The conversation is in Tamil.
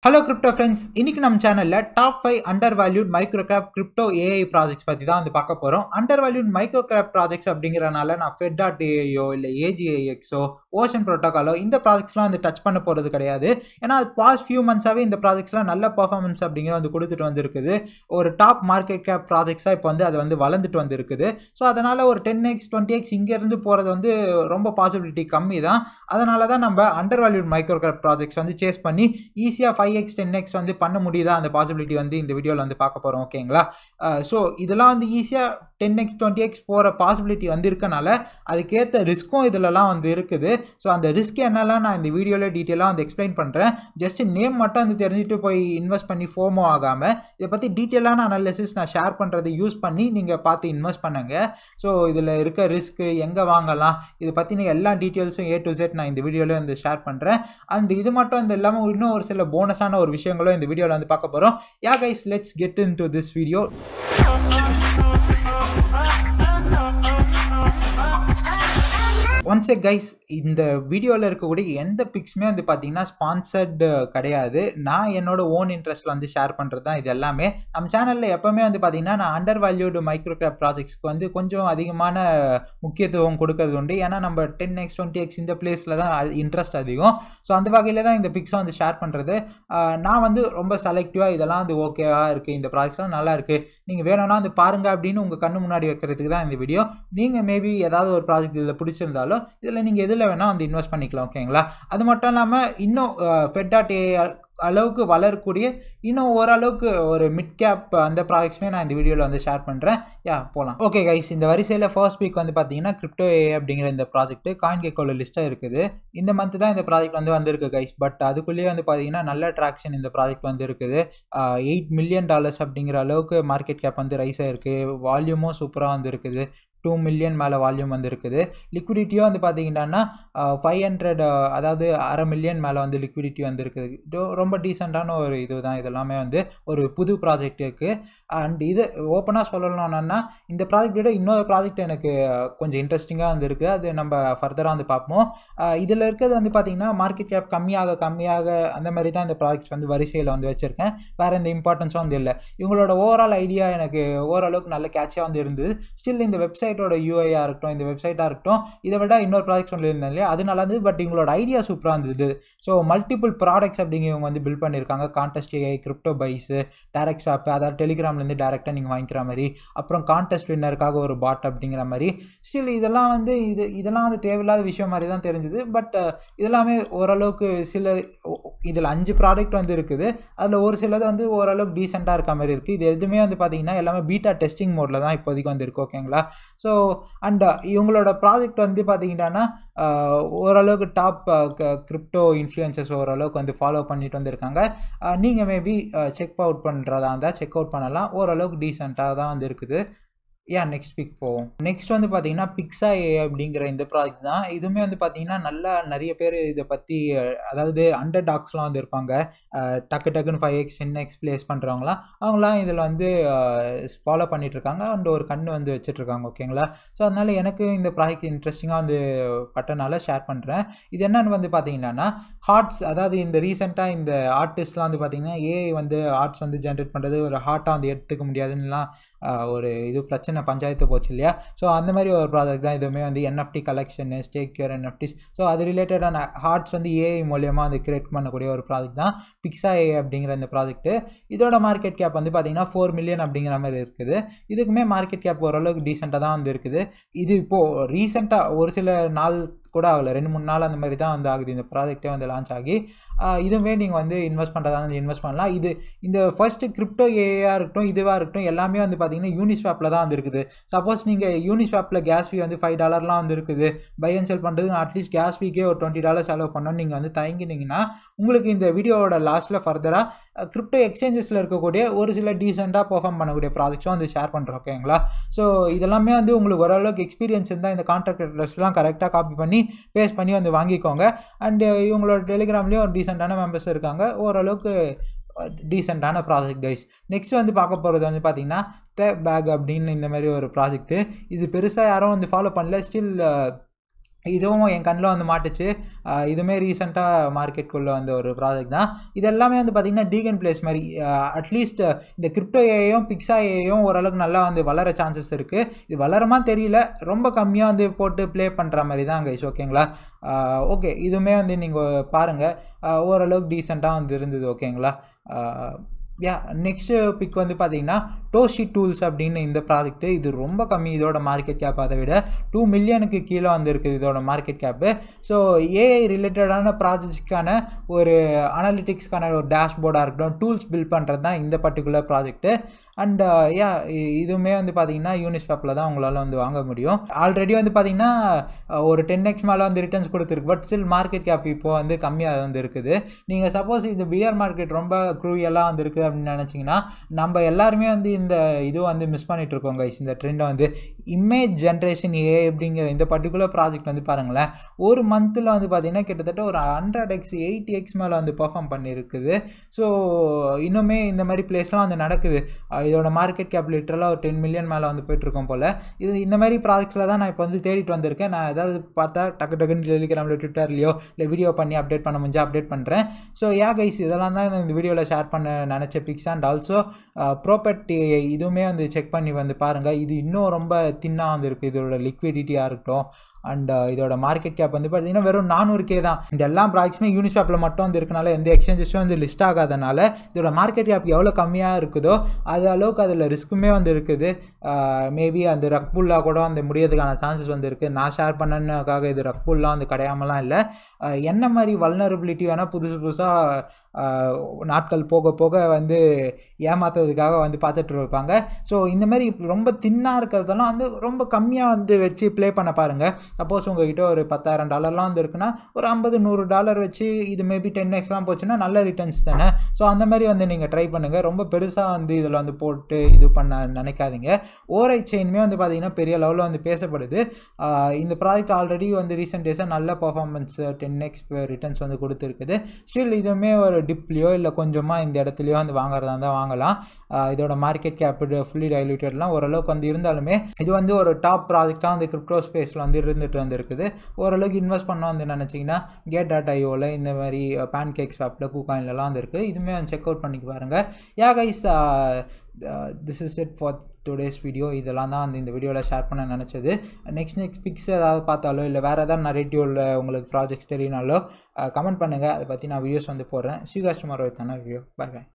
ஹலோ கிரிப்டோ ஃப்ரெண்ட்ஸ் இன்னைக்கு நம்ம சேனலில் top five undervalued micro cap crypto AI projects பற்றி தான் வந்து பார்க்க போகிறோம் undervalued micro cap projects அப்படிங்கிறனால நான் ஃபெட் டாட் ஏஐயோ இல்லை ஏஜிஐஎக்ஸோ ஓஷன் ப்ரோட்டோக்காலோ இந்த ப்ராஜெக்ட்ஸ்லாம் வந்து டச் பண்ண போகிறது கிடையாது ஏன்னா பாஸ்ட் ஃபியூ மந்த்ஸாகவே இந்த ப்ராஜெக்ட்ஸ்லாம் நல்ல பர்ஃபார்மன்ஸ் அப்படிங்கிற வந்து கொடுத்துட்டு வந்திருக்குது ஒரு டாப் மார்க்கெட் கேப் ப்ராஜெக்ட்ஸாக இப்போ வந்து அது வந்து வளர்ந்துட்டு வந்திருக்குது ஸோ அதனால் ஒரு டென் எக்ஸ் டுவெண்ட்டி எக்ஸ் இங்கேருந்து போகிறது வந்து ரொம்ப பாசிபிலிட்டி கம்மி தான் அதனால தான் நம்ம undervalued micro cap projects வந்து சேஸ் பண்ணி ஈஸியாக ஃபைவ் எக்ஸ் டென் எக்ஸ் வந்து பண்ண முடியுதா அந்த பாசிபிலிட்டி வந்து இந்த வீடியோவில் வந்து பார்க்க போகிறோம் ஓகேங்களா ஸோ இதெல்லாம் வந்து ஈஸியாக டென் எக்ஸ் டுவெண்ட்டி எக்ஸ் போகிற பாசிபிலிட்டி வந்து இருக்கனால அதுக்கேற்ற ரிஸ்க்கும் இதிலலாம் வந்து இருக்குது ஸோ அந்த ரிஸ்க் என்னெல்லாம் நான் இந்த வீடியோவில் டீட்டெயிலாக வந்து எக்ஸ்பிளைன் பண்ணுறேன் ஜஸ்ட் நேம் மட்டும் வந்து தெரிஞ்சுட்டு போய் இன்வெஸ்ட் பண்ணி ஃபோமோ ஆகாமல் இதை பற்றி டீட்டெயிலான அனாலிசிஸ் நான் ஷேர் பண்ணுறதை யூஸ் பண்ணி நீங்கள் பார்த்து இன்வெஸ்ட் பண்ணுங்கள் ஸோ இதில் இருக்க ரிஸ்க்கு எங்கே வாங்கலாம் இதை பற்றின எல்லா டீட்டெயில்ஸும் ஏ டு செட் நான் இந்த வீடியோவில் வந்து ஷேர் பண்ணுறேன் அண்ட் இது மட்டும் இந்த இல்லாமல் இன்னும் ஒரு சில போனஸான ஒரு விஷயங்களும் இந்த வீடியோவில் வந்து பார்க்க போகிறோம் yeah guys let's get into this video once a guys இந்த வீடியோவில் இருக்கக்கூடிய எந்த பிக்ஸுமே வந்து பார்த்தீங்கன்னா ஸ்பான்சர்டு கிடையாது நான் என்னோட ஓன் இன்ட்ரெஸ்ட்டில் வந்து ஷேர் பண்ணுறது தான் இது எல்லாமே நம்ம சேனலில் எப்போவுமே வந்து பார்த்தீங்கன்னா நான் அண்டர் வேல்யூடு மைக்ரோ கிராப் ப்ராஜெக்ட்ஸ்க்கு வந்து கொஞ்சம் அதிகமான முக்கியத்துவம் கொடுக்கறது உண்டு ஏன்னா நம்ம டென் எக்ஸ் டுவெண்ட்டி எக்ஸ் இந்த பிளேஸில் தான் இன்ட்ரெஸ்ட் அதிகம் ஸோ அந்த வகையில் தான் இந்த பிக்ஸை வந்து ஷேர் பண்ணுறது நான் வந்து ரொம்ப செலக்டிவாக இதெல்லாம் வந்து ஓகேவாக இருக்குது இந்த ப்ராஜெக்ட்ஸ்லாம் நல்லா இருக்குது நீங்கள் வேணும்னா வந்து பாருங்கள் அப்படின்னு உங்கள் கண்ணு முன்னாடி வைக்கிறதுக்கு தான் இந்த வீடியோ நீங்கள் மேபி ஏதாவது ஒரு ப்ராஜெக்ட் இதில் பிடிச்சிருந்தாலும் இதில் நீங்கள் எதில் வேணால் வந்து இன்வெஸ்ட் பண்ணிக்கலாம் ஓகேங்களா அது மட்டும் இல்லாமல் இன்னும் ஃபெட் டாட் ஏ அளவுக்கு வளரக்கூடிய இன்னும் ஓரளவுக்கு ஒரு மிட் கேப் அந்த ப்ராஜெக்ட்ஸுமே நான் இந்த வீடியோவில் வந்து ஷேர் பண்ணுறேன் யா போகலாம் ஓகே கைஸ் இந்த வரிசையில் ஃபர்ஸ்ட் வீக் வந்து பார்த்தீங்கன்னா கிரிப்டோ ஏ அப்படிங்கிற இந்த ப்ராஜெக்ட் காயின் கேக்கோட லிஸ்ட்டாக இருக்குது இந்த மந்த் தான் இந்த ப்ராஜெக்ட் வந்து வந்திருக்கு கைஸ் பட் அதுக்குள்ளேயே வந்து பார்த்தீங்கன்னா நல்ல ட்ராக்ஷன் இந்த ப்ராஜெக்ட் வந்து இருக்குது எயிட் மில்லியன் டாலர்ஸ் அப்படிங்கிற அளவுக்கு மார்க்கெட் கேப் வந்து ரைஸ் ஆகிருக்கு வால்யூமும் சூப்பராக வந்து இருக்குது டூ மில்லியன் மேலே வால்யூம் வந்து இருக்குது லிக்விடிட்டியும் வந்து பார்த்தீங்கன்னா ஃபைவ் ஹண்ட்ரட் அதாவது அரை மில்லியன் மேலே வந்து லிக்விடிட்டி வந்து இருக்குது ரொம்ப டீசெண்டான ஒரு இது தான் இதெல்லாமே வந்து ஒரு புது ப்ராஜெக்ட் இருக்குது அண்ட் இது ஓப்பனாக சொல்லணும்னா இந்த ப்ராஜெக்ட் விட இன்னொரு ப்ராஜெக்ட் எனக்கு கொஞ்சம் இன்ட்ரெஸ்டிங்காக வந்து இருக்குது அது நம்ம ஃபர்தராக வந்து பார்ப்போம் இதில் இருக்கிறது வந்து பார்த்திங்கன்னா மார்க்கெட் கேப் கம்மியாக கம்மியாக அந்த மாதிரி தான் இந்த ப்ராஜெக்ட் வந்து வரிசையில் வந்து வச்சுருக்கேன் வேறு எந்த இம்பார்ட்டன்ஸும் வந்து இல்லை இவங்களோட ஓவரால் ஐடியா எனக்கு ஓரளவுக்கு நல்ல கேட்சாக வந்து இருந்தது ஸ்டில் இந்த வெப்சைட் வெப்சைட்டோட யூஐயாக இருக்கட்டும் இந்த வெப்சைட்டாக இருக்கட்டும் இதை விட இன்னொரு ப்ராடக்ட் சொல்லியிருந்தேன் இல்லையா அது நல்லா இருந்தது பட் இவங்களோட ஐடியா சூப்பராக இருந்தது ஸோ மல்டிபிள் ப்ராடக்ட்ஸ் அப்படிங்க இவங்க வந்து பில்ட் பண்ணியிருக்காங்க கான்டெஸ்ட் ஏஐ கிரிப்டோ பைஸு டேரக்ட் ஸ்வாப் அதாவது டெலிகிராம்லேருந்து டேரெக்டாக நீங்கள் வாங்கிக்கிற மாதிரி அப்புறம் கான்டெஸ்ட் வின்னருக்காக ஒரு பாட் அப்படிங்கிற மாதிரி ஸ்டில் இதெல்லாம் வந்து இது இதெல்லாம் வந்து தேவையில்லாத விஷயம் மாதிரி தான் தெரிஞ்சுது பட் இதெல்லாமே ஓரளவுக்கு சில இதில் அஞ்சு ப்ராடக்ட் வந்து இருக்குது அதில் ஒரு சிலது வந்து ஓரளவுக்கு டீசெண்டாக இருக்க மாதிரி இருக்குது இது எதுவுமே வந்து பார்த்திங்கன்னா எல்லாமே பீட்டா டெஸ்டிங் மோடில் தான் இப்போதைக்கு வந்து இருக்குது ஓகேங்களா ஸோ அண்ட் இவங்களோட ப்ராஜெக்ட் வந்து பார்த்தீங்கன்னா ஓரளவுக்கு டாப் கிரிப்டோ இன்ஃப்ளூயன்சஸ் ஓரளவுக்கு வந்து ஃபாலோ பண்ணிட்டு வந்திருக்காங்க நீங்கள் மேபி செக் அவுட் பண்ணுறதா இருந்தால் செக் அவுட் பண்ணலாம் ஓரளவுக்கு டீசெண்டாக தான் வந்து இருக்குது ஏன் நெக்ஸ்ட் பிக் போவோம் நெக்ஸ்ட் வந்து பார்த்தீங்கன்னா பிக்ஸா ஏ அப்படிங்கிற இந்த ப்ராஜெக்ட் தான் இதுவுமே வந்து பார்த்தீங்கன்னா நல்லா நிறைய பேர் இதை பற்றி அதாவது அண்டர் டாக்ஸ்லாம் வந்து இருப்பாங்க டக்கு டக்குன்னு five x ten x plays பண்ணுறவங்களாம் அவங்களாம் இதில் வந்து ஃபாலோ பண்ணிகிட்ருக்காங்க அண்ட் ஒரு கண் வந்து வச்சுட்ருக்காங்க ஓகேங்களா ஸோ அதனால் எனக்கு இந்த ப்ராஜெக்ட் இன்ட்ரெஸ்டிங்காக வந்து பட்டனால ஷேர் பண்ணுறேன் இது என்னென்னு வந்து பார்த்தீங்கன்னா ஹார்ட்ஸ் அதாவது இந்த ரீசெண்டாக இந்த ஆர்டிஸ்ட்லாம் வந்து பார்த்தீங்கன்னா ஏஐ வந்து ஆர்ட்ஸ் வந்து ஜென்ரேட் பண்ணுறது ஒரு ஹார்ட்டாக வந்து எடுத்துக்க முடியாதுன்னுலாம் ஒரு இது பிரச்சனை பஞ்சாயத்து போச்சு இல்லையா ஸோ அந்த மாதிரி ஒரு ப்ராஜெக்ட் தான் இதுவுமே வந்து என்எஃப்டி கலெக்ஷனு ஸ்டேக் கியூர் என்எஃப்டிஸ் ஸோ அது ரிலேட்டடான ஹார்ட்ஸ் வந்து ஏஐ மூலியமாக வந்து கிரியேட் பண்ணக்கூடிய ஒரு ப்ராஜெக்ட் தான் பிக்ஸா ஏ அப்படிங்கிற இந்த ப்ராஜெக்ட்டு இதோட மார்க்கெட் கேப் வந்து பார்த்தீங்கன்னா ஃபோர் மில்லியன் அப்படிங்கிற மாதிரி இருக்குது இதுக்குமே மார்க்கெட் கேப் ஓரளவுக்கு டீசெண்டாக தான் வந்து இருக்குது இது இப்போது ரீசெண்டாக ஒரு சில நாள் கூட ஆகலை ரெண்டு மூணு நாள் அந்த மாதிரி தான் வந்து ஆகுது இந்த ப்ராஜெக்டே வந்து லான்ச் ஆகி இதுவே நீங்கள் வந்து இன்வெஸ்ட் பண்ணுறதா வந்து இன்வெஸ்ட் பண்ணலாம் இது இந்த ஃபஸ்ட்டு கிரிப்டோ ஏஆ இருக்கட்டும் இதுவாக இருக்கட்டும் எல்லாமே வந்து பார்த்தீங்கன்னா யூனிஸ்வாப்பில் தான் வந்து இருக்குது சப்போஸ் நீங்கள் யூனிஸ்வாப்பில் கேஸ் ஃபீ வந்து ஃபைவ் டாலர்லாம் வந்து இருக்குது பை அண்ட் செல் பண்ணுறது அட்லீஸ்ட் கேஸ் ஃபீக்கே ஒரு டுவெண்ட்டி டாலர் செலவு பண்ணணும் நீங்கள் வந்து தயங்கினீங்கன்னா உங்களுக்கு இந்த வீடியோவோட லாஸ்ட்டில் ஃபர்தராக கிரிப்டோ எக்ஸ்சேஞ்சஸில் இருக்கக்கூடிய ஒரு சில டீசெண்டாக பர்ஃபார்ம் பண்ணக்கூடிய ப்ராஜெக்ட்ஸும் வந்து ஷேர் பண்ணுறோம் ஓகேங்களா ஸோ இதெல்லாமே வந்து உங்களுக்கு ஓரளவுக்கு எக்ஸ்பீரியன்ஸ் இருந்தால் இந்த கான்ட்ராக்ட் அட்ரஸ்லாம் கரெக்டாக காப்பி பண்ணி பேஸ் பண்ணி வந்து வாங்கிக்கோங்க அண்டு இவங்களோட டெலிகிராம்லேயும் ஒரு டீசெண்டான மெம்பர்ஸ் இருக்காங்க ஓரளவுக்கு டீசெண்டான ப்ராஜெக்ட் கைஸ் நெக்ஸ்ட் வந்து பார்க்க போகிறது வந்து பார்த்திங்கன்னா த பேக் அப்படின்னு இந்த மாதிரி ஒரு ப்ராஜெக்ட்டு இது பெருசாக யாரும் வந்து ஃபாலோ பண்ணல ஸ்டில் இதுவும் என் கண்ணில் வந்து மாட்டுச்சு அஹ் இதுவுமே ரீசெண்டாக மார்க்கெட்டுக்குள்ளே வந்த ஒரு ப்ராஜெக்ட் தான் இது எல்லாமே வந்து பார்த்திங்கன்னா டீகன் பிளேஸ் மாதிரி அட்லீஸ்ட் இந்த கிரிப்டோ ஏயும் பிக்ஸா ஏயும் ஓரளவுக்கு நல்லா வந்து வளர சான்சஸ் இருக்குது இது வளருமா தெரியல ரொம்ப கம்மியாக வந்து போட்டு ப்ளே பண்ணுற மாதிரி தான் கைஸ் ஓகேங்களா ஓகே இதுவுமே வந்து நீங்கள் பாருங்கள் ஓரளவுக்கு டீசெண்டாக வந்து இருந்தது ஓகேங்களா யா நெக்ஸ்ட்டு பிக் வந்து பார்த்தீங்கன்னா டோஷி டூல்ஸ் அப்படின்னு இந்த ப்ராஜெக்ட்டு இது ரொம்ப கம்மி இதோட மார்க்கெட் கேப் அதை விட டூ மில்லியனுக்கு கீழே வந்து இருக்குது இதோட மார்க்கெட் கேப்பு ஸோ ஏஐ ரிலேட்டடான ப்ராஜெக்ட்ஸ்க்கான ஒரு அனாலிட்டிக்ஸ்க்கான ஒரு டேஷ்போர்டாக இருக்கட்டும் டூல்ஸ் பில்ட் பண்ணுறது தான் இந்த பர்டிகுலர் ப்ராஜெக்ட்டு அண்ட் யா இதுவுமே வந்து பார்த்தீங்கன்னா யூனிஸ் பேப்பில் தான் உங்களால் வந்து வாங்க முடியும் ஆல்ரெடி வந்து பார்த்தீங்கன்னா ஒரு டென் எக்ஸ் மேலே வந்து ரிட்டர்ன்ஸ் கொடுத்துருக்கு பட் ஸ்டில் மார்க்கெட் கேப் இப்போ வந்து கம்மியாக வந்து இருக்குது நீங்கள் சப்போஸ் இது பியர் மார்க்கெட் ரொம்ப க்ரூயலாக வந்து இருக்குது அப்படின்னு நினச்சிங்கன்னா நம்ம எல்லாருமே வந்து இந்த இது வந்து மிஸ் பண்ணிட்டு இருக்கோம் கைஸ் இந்த ட்ரெண்டை வந்து இமேஜ் ஜென்ரேஷன் ஏ அப்படிங்கிற இந்த பர்டிகுலர் ப்ராஜெக்ட் வந்து பாருங்களேன் ஒரு மந்தில் வந்து பார்த்தீங்கன்னா கிட்டத்தட்ட ஒரு ஹண்ட்ரட் எக்ஸ் எயிட்டி எக்ஸ் மேலே வந்து பர்ஃபார்ம் பண்ணியிருக்குது ஸோ இன்னுமே இந்த மாதிரி பிளேஸ்லாம் வந்து நடக்குது இதோட மார்க்கெட் கேப் லிட்டரலாக ஒரு டென் மில்லியன் மேலே வந்து போயிட்டுருக்கோம் போல் இது இந்த மாதிரி ப்ராஜெக்ட்ஸில் தான் நான் இப்போ வந்து தேடிட்டு வந்திருக்கேன் நான் ஏதாவது பார்த்தா டக்கு டக்குன்னு டெலிகிராமில் ட்விட்டர்லையோ இல்லை வீடியோ பண்ணி அப்டேட் பண்ண முடிஞ்சா அப்டேட் பண்ணுறேன் ஸோ யா கைஸ் இதெல்லாம் தான் இந்த வீடியோவில் ஷேர் பண்ண நினச்ச பிக்ஸ் அண்ட் ஆல்சோ ப்ராப்பர்ட்டி இதுவுமே வந்து செக் பண்ணி வந்து பாருங்கள் இது இன்னும் ரொம்ப தின்னாக வந்து இருக்குது இதோட லிக்விடிட்டியாக இருக்கட்டும் அண்ட் இதோட மார்க்கெட் கேப் வந்து பார்த்தீங்கன்னா வெறும் நானூறு கே தான் இந்த எல்லா ப்ராடக்ட்ஸுமே யூனிஸ்பேப்பில் மட்டும் வந்து இருக்கனால எந்த எக்ஸ்சேஞ்சஸும் வந்து லிஸ்ட் ஆகாதனால இதோட மார்க்கெட் கேப் எவ்வளோ கம்மியாக இருக்குதோ அது அளவுக்கு அதில் ரிஸ்க்குமே வந்து இருக்குது மேபி அந்த ரக்புல்லாக கூட வந்து முடியறதுக்கான சான்சஸ் வந்து இருக்குது நான் ஷேர் பண்ணனுக்காக இது ரக்புல்லாம் வந்து கிடையாமலாம் இல்லை என்ன மாதிரி வல்னரபிலிட்டி வேணால் புதுசு புதுசாக நாட்கள் போக போக வந்து ஏமாத்துறதுக்காக வந்து பார்த்துட்டு இருப்பாங்க ஸோ இந்த மாதிரி ரொம்ப தின்னாக இருக்கிறதெல்லாம் வந்து ரொம்ப கம்மியாக வந்து வச்சு ப்ளே பண்ண பாருங்கள் சப்போஸ் உங்ககிட்ட ஒரு பத்தாயிரம் டாலர்லாம் வந்து இருக்குன்னா ஒரு ஐம்பது நூறு டாலர் வச்சு இது மேபி டென் எக்ஸ்லாம் போச்சுன்னா நல்ல ரிட்டர்ன்ஸ் தானே ஸோ அந்த மாதிரி வந்து நீங்கள் ட்ரை பண்ணுங்கள் ரொம்ப பெருசாக வந்து இதில் வந்து போட்டு இது பண்ண நினைக்காதீங்க ஓரை செயின்மே வந்து பார்த்தீங்கன்னா பெரிய லெவலில் வந்து பேசப்படுது இந்த ப்ராஜெக்ட் ஆல்ரெடி வந்து ரீசெண்ட் டேஸாக நல்ல பர்ஃபார்மன்ஸ் டென் எக்ஸ் ரிட்டர்ன்ஸ் வந்து கொடுத்துருக்குது ஸ்டில் இதுவுமே ஒரு டிப்லேயோ இல்லை கொஞ்சமாக இந்த இடத்துலையோ வந்து வாங்குறதா இருந்தால் வாங்கலாம் இதோட மார்க்கெட் கேபிட் ஃபுல்லி டைல்யூட்டட்லாம் ஓரளவுக்கு வந்து இருந்தாலுமே இது வந்து ஒரு டாப் ப்ராஜெக்டாக வந்து கிரிப்டோ ஸ்பேஸில் வந்து இருந்துட்டு வந்துருக்குது ஓரளவுக்கு இன்வெஸ்ட் பண்ண வந்து நினச்சிங்கன்னா கேட் டாட் ஐஓவில் இந்த மாதிரி பேன் கேக்ஸ் ஆப்பில் கூகாயின்லலாம் வந்து இருக்குது இதுவுமே வந்து செக் அவுட் பண்ணிக்க பாருங்கள் yeah guys this is it for today's video இதெல்லாம் தான் வந்து இந்த வீடியோவில் ஷேர் பண்ண நினச்சது நெக்ஸ்ட் நெக்ஸ்ட் பிக்ஸ் ஏதாவது பார்த்தாலோ இல்லை வேறு ஏதாவது நரேட்டிவில் உங்களுக்கு ப்ராஜெக்ட்ஸ் தெரியனாலோ கமெண்ட் பண்ணுங்கள் அதை பற்றி நான் வீடியோஸ் வந்து போடுறேன் ஸ்ரீகாஸ்டமர் தானே வீடியோ பாய் பாய்